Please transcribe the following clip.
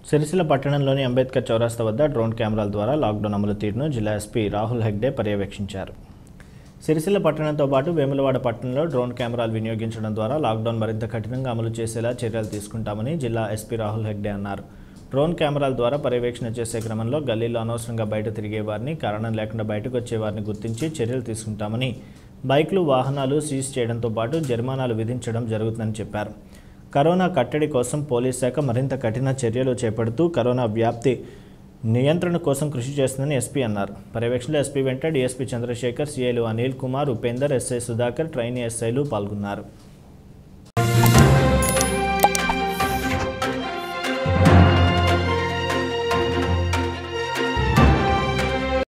సిరిసిల్ల పట్టణంలోని అంబేద్కర్ చౌరస్తా వద్ద డ్రోన్ కెమెరాల ద్వారా లాక్డౌన్ అమలు తీరును జిల్లా ఎస్పీ రాహుల్ హెగ్డే పర్యవేక్షించారు సిరిసిల్ల పట్టణంతో పాటు వేములవాడ పట్టణంలో డ్రోన్ కెమెరాలు వినియోగించడం ద్వారా లాక్డౌన్ మరింత కఠినంగా అమలు చేసేలా చర్యలు తీసుకుంటామని జిల్లా ఎస్పీ రాహుల్ హెగ్డే అన్నారు డ్రోన్ కెమెరాల ద్వారా పర్యవేక్షణ చేసే క్రమంలో గల్లీలో అనవసరంగా బయట తిరిగే వారిని కారణం లేకుండా బయటకు వచ్చే వారిని గుర్తించి చర్యలు తీసుకుంటామని బైక్లు వాహనాలు సీజ్ చేయడంతో పాటు జరిమానాలు విధించడం జరుగుతుందని చెప్పారు కరోనా కట్టడి కోసం పోలీస్ శాఖ మరింత కఠిన చర్యలు చేపడుతూ కరోనా వ్యాప్తి నియంత్రణ కోసం కృషి చేస్తుందని ఎస్పీ అన్నారు పర్యవేక్షణలో ఎస్పీ వెంట డిఎస్పీ చంద్రశేఖర్ సిఐలు అనిల్ కుమార్ ఉపేందర్ ఎస్ఐ సుధాకర్ ట్రైనీ ఎస్ఐలు పాల్గొన్నారు